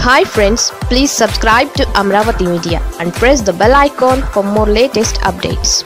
hi friends please subscribe to Amaravati media and press the bell icon for more latest updates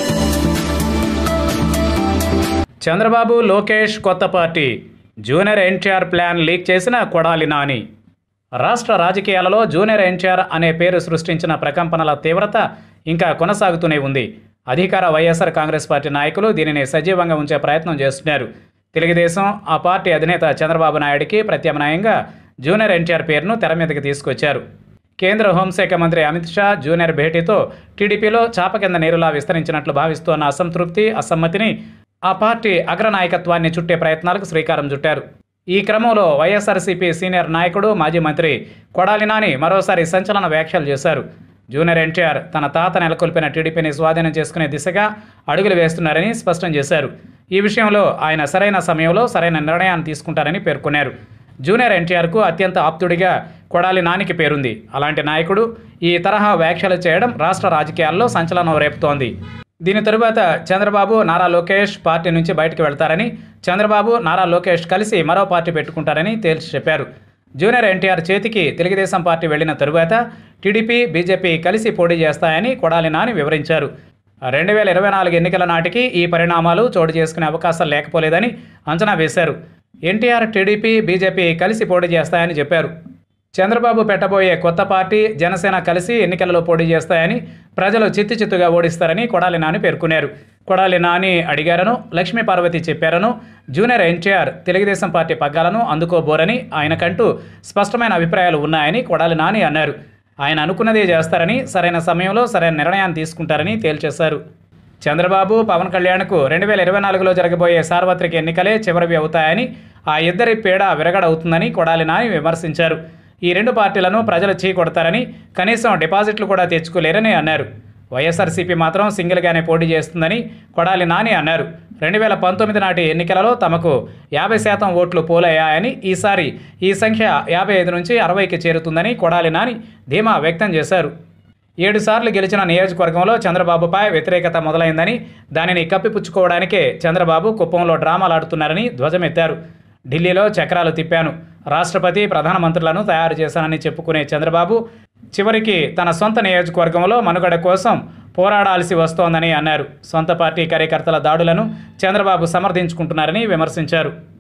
Chandrababu Lokesh కొత్త party junior NTR plan leak చేసిన కొడాలి నాని రాష్ట్ర రాజకీయాలలో junior NTR అనే పేరు సృష్టించిన ప్రకంపనల తీవ్రత ఇంకా కొనసాగుతూనే ఉంది అధికార వైఎస్ఆర్ కాంగ్రెస్ పార్టీ నాయకులు దీనిని సజీవంగా ఉంచే ప్రయత్నం చేస్తున్నారు తెలుగుదేశం ఆ పార్టీ అధినేత చంద్రబాబు నాయుడికి ప్రత్యామ్నాయంగా జూనియర్ ఎన్టీఆర్ పేరును తెర మీదకి తీసుకొచ్చారు కేంద్ర హోంశాఖ మంత్రి అమిత్ షా జూనియర్ భేటీతో టీడీపీలో చాప కింద నీరులా విస్తరించినట్లు భావిస్తోన్న అసంతృప్తి అసమ్మతిని ఆ పార్టీ అగ్రనాయకత్వాన్ని చుట్టే ప్రయత్నాలకు శ్రీకారం చుట్టారు ఈ క్రమంలో వైఎస్ఆర్సీపీ సీనియర్ నాయకుడు మాజీ మంత్రి కొడాలి నాని మరోసారి సంచలన వ్యాఖ్యలు చేశారు జూనియర్ ఎన్టీఆర్ తన తాత నెలకొల్పిన టీడీపీని స్వాధీనం చేసుకునే దిశగా అడుగులు వేస్తున్నారని స్పష్టం చేశారు ఈ విషయంలో ఆయన సరైన సమయంలో సరైన నిర్ణయాన్ని తీసుకుంటారని పేర్కొన్నారు జూనియర్ ఎన్టీఆర్కు అత్యంత ఆప్తుడిగా కొడాలి నానికి పేరుంది అలాంటి నాయకుడు ఈ తరహా వ్యాఖ్యలు చేయడం రాష్ట్ర రాజకీయాల్లో సంచలనం రేపుతోంది దీని తరువాత చంద్రబాబు నారా లోకేష్ పార్టీ నుంచి బయటకు వెళ్తారని చంద్రబాబు నారా లోకేష్ కలిసి మరో పార్టీ పెట్టుకుంటారని తేల్చి చెప్పారు జూనియర్ ఎన్టీఆర్ చేతికి తెలుగుదేశం పార్టీ వెళ్లిన తరువాత టీడీపీ బీజేపీ కలిసి పోటీ చేస్తాయని కొడాలి నాని వివరించారు రెండు వేల ఇరవై నాలుగు ఎన్నికల నాటికి ఈ పరిణామాలు చోటు చేసుకునే అవకాశం లేకపోలేదని అంచనా వేశారు ఎన్టీఆర్ టీడీపీ బీజేపీ కలిసి పోటీ చేస్తాయని చెప్పారు చంద్రబాబు పెట్టబోయే కొత్త పార్టీ జనసేన కలిసి ఎన్నికలలో పోటీ చేస్తాయని ప్రజలు చిత్తు చిత్తుగా ఓడిస్తారని కొడాలి నాని పేర్కొన్నారు కొడాలి నాని అడిగారను లక్ష్మీ పార్వతి చెప్పారను జూనియర్ ఎన్టీఆర్ తెలుగుదేశం పార్టీ పగ్గాలను అందుకోబోరని ఆయనకంటూ స్పష్టమైన అభిప్రాయాలు ఉన్నాయని కొడాలి నాని అన్నారు ఆయన అనుకున్నదే చేస్తారని సరైన సమయంలో సరైన నిర్ణయాన్ని తీసుకుంటారని తేల్చేశారు చంద్రబాబు పవన్ కళ్యాణ్కు రెండు వేల ఇరవై నాలుగులో జరగబోయే సార్వత్రిక ఎన్నికలే చివరివి అవుతాయని ఆ ఇద్దరి పీడ విరగడవుతుందని కొడాలి నాని విమర్శించారు ఈ రెండు పార్టీలను ప్రజలు చీకొడతారని కనీసం డిపాజిట్లు కూడా తెచ్చుకోలేరని అన్నారు వైఎస్ఆర్సీపీ మాత్రం సింగిల్గానే పోటీ చేస్తుందని కొడాలి నాని అన్నారు రెండు వేల పంతొమ్మిది నాటి ఎన్నికలలో తమకు యాభై శాతం ఓట్లు పోలయ్యాయని ఈసారి ఈ సంఖ్య యాభై ఐదు నుంచి అరవైకి చేరుతుందని కొడాలి నాని ధీమా వ్యక్తం చేశారు ఏడుసార్లు గెలిచిన నియోజకవర్గంలో చంద్రబాబుపై వ్యతిరేకత మొదలైందని దానిని కప్పిపుచ్చుకోవడానికే చంద్రబాబు కుప్పంలో డ్రామాలాడుతున్నారని ధ్వజమెత్తారు ఢిల్లీలో చక్రాలు తిప్పాను రాష్ట్రపతి ప్రధానమంత్రులను తయారు చేశానని చెప్పుకునే చంద్రబాబు చివరికి తన సొంత నియోజకవర్గంలో మనుగడ కోసం పోరాడాల్సి వస్తోందని అన్నారు సొంత పార్టీ కార్యకర్తల దాడులను చంద్రబాబు సమర్థించుకుంటున్నారని విమర్శించారు